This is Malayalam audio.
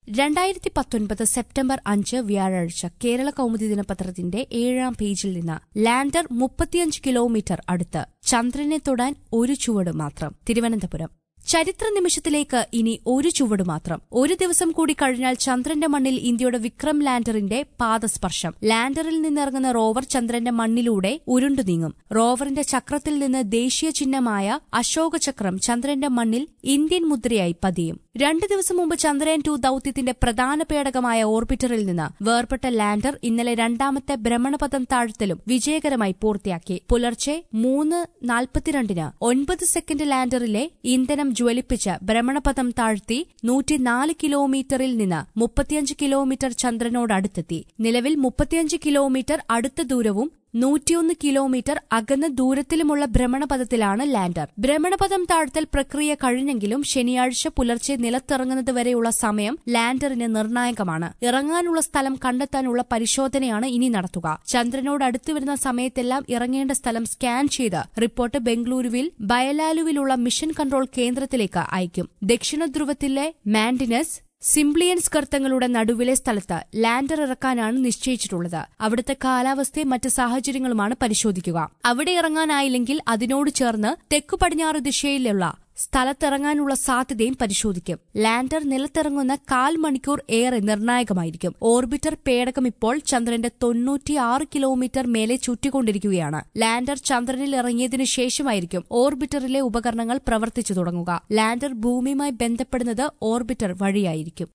രണ്ടായിരത്തി പത്തൊൻപത് സെപ്റ്റംബർ അഞ്ച് വ്യാഴാഴ്ച കേരള കൗമുദി ദിനപത്രത്തിന്റെ ഏഴാം പേജിൽ നിന്ന് ലാൻഡർ മുപ്പത്തിയഞ്ച് കിലോമീറ്റർ അടുത്ത് ചന്ദ്രനെ തൊടാൻ ഒരു ചുവട് മാത്രം തിരുവനന്തപുരം ചരിത്ര നിമിഷത്തിലേക്ക് ഇനി ഒരു ചുവട് മാത്രം ഒരു ദിവസം കൂടി കഴിഞ്ഞാൽ ചന്ദ്രന്റെ മണ്ണിൽ ഇന്ത്യയുടെ വിക്രം ലാൻഡറിന്റെ പാദസ്പർശം ലാൻഡറിൽ നിന്നിറങ്ങുന്ന റോവർ ചന്ദ്രന്റെ മണ്ണിലൂടെ ഉരുണ്ടു നീങ്ങും റോവറിന്റെ ചക്രത്തിൽ നിന്ന് ദേശീയ ചിഹ്നമായ അശോക ചക്രം ചന്ദ്രന്റെ മണ്ണിൽ ഇന്ത്യൻ മുദ്രയായി പതിയും രണ്ടു ദിവസം മുമ്പ് ചന്ദ്രയാൻ ടു ദൌത്യത്തിന്റെ പ്രധാന പേടകമായ ഓർബിറ്ററിൽ നിന്ന് വേർപെട്ട ലാൻഡർ ഇന്നലെ രണ്ടാമത്തെ ഭ്രമണപഥം താഴ്ത്തലും വിജയകരമായി പൂർത്തിയാക്കി പുലർച്ചെ മൂന്ന് നാൽപ്പത്തിരണ്ടിന് ഒൻപത് സെക്കൻഡ് ലാൻഡറിലെ ഇന്ധനം ജ്വലിപ്പിച്ച് ഭ്രമണപഥം താഴ്ത്തി നൂറ്റിനാല് കിലോമീറ്ററിൽ നിന്ന് മുപ്പത്തിയഞ്ച് കിലോമീറ്റർ ചന്ദ്രനോടടുത്തെത്തി നിലവിൽ മുപ്പത്തിയഞ്ച് കിലോമീറ്റർ അടുത്ത ദൂരവും നൂറ്റിയൊന്ന് കിലോമീറ്റർ അകന്ന ദൂരത്തിലുമുള്ള ഭ്രമണപഥത്തിലാണ് ലാൻഡർ ഭ്രമണപഥം താഴ്ത്തൽ പ്രക്രിയ കഴിഞ്ഞെങ്കിലും ശനിയാഴ്ച പുലർച്ചെ നിലത്തിറങ്ങുന്നതുവരെയുള്ള സമയം ലാൻഡറിന് നിർണായകമാണ് ഇറങ്ങാനുള്ള സ്ഥലം കണ്ടെത്താനുള്ള പരിശോധനയാണ് ഇനി നടത്തുക ചന്ദ്രനോട് അടുത്തു വരുന്ന സമയത്തെല്ലാം ഇറങ്ങേണ്ട സ്ഥലം സ്കാൻ ചെയ്ത് റിപ്പോർട്ട് ബംഗളൂരുവിൽ ബയലാലുവിലുള്ള മിഷൻ കൺട്രോൾ കേന്ദ്രത്തിലേക്ക് അയക്കും ദക്ഷിണ ധ്രുവത്തിലെ മാൻഡിനസ് സിംപ്ലിയൻസ് ഗർത്തങ്ങളുടെ നടുവിലെ സ്ഥലത്ത് ലാൻഡർ ഇറക്കാനാണ് നിശ്ചയിച്ചിട്ടുള്ളത് അവിടുത്തെ കാലാവസ്ഥയും മറ്റ് സാഹചര്യങ്ങളുമാണ് പരിശോധിക്കുക അവിടെ ഇറങ്ങാനായില്ലെങ്കിൽ അതിനോട് ചേർന്ന് തെക്കു പടിഞ്ഞാറ് ദിശയിലുള്ള സ്ഥലത്തിറങ്ങാനുള്ള സാധ്യതയും പരിശോധിക്കും ലാൻഡർ നിലത്തിറങ്ങുന്ന കാൽ മണിക്കൂർ ഏറെ നിർണായകമായിരിക്കും ഓർബിറ്റർ പേടകം ഇപ്പോൾ ചന്ദ്രന്റെ തൊണ്ണൂറ്റിയാറ് കിലോമീറ്റർ മേലെ ചുറ്റിക്കൊണ്ടിരിക്കുകയാണ് ലാൻഡർ ചന്ദ്രനിൽ ഇറങ്ങിയതിനു ശേഷമായിരിക്കും ഓർബിറ്ററിലെ ഉപകരണങ്ങൾ പ്രവർത്തിച്ചു തുടങ്ങുക ലാൻഡർ ഭൂമിയുമായി ബന്ധപ്പെടുന്നത് ഓർബിറ്റർ വഴിയായിരിക്കും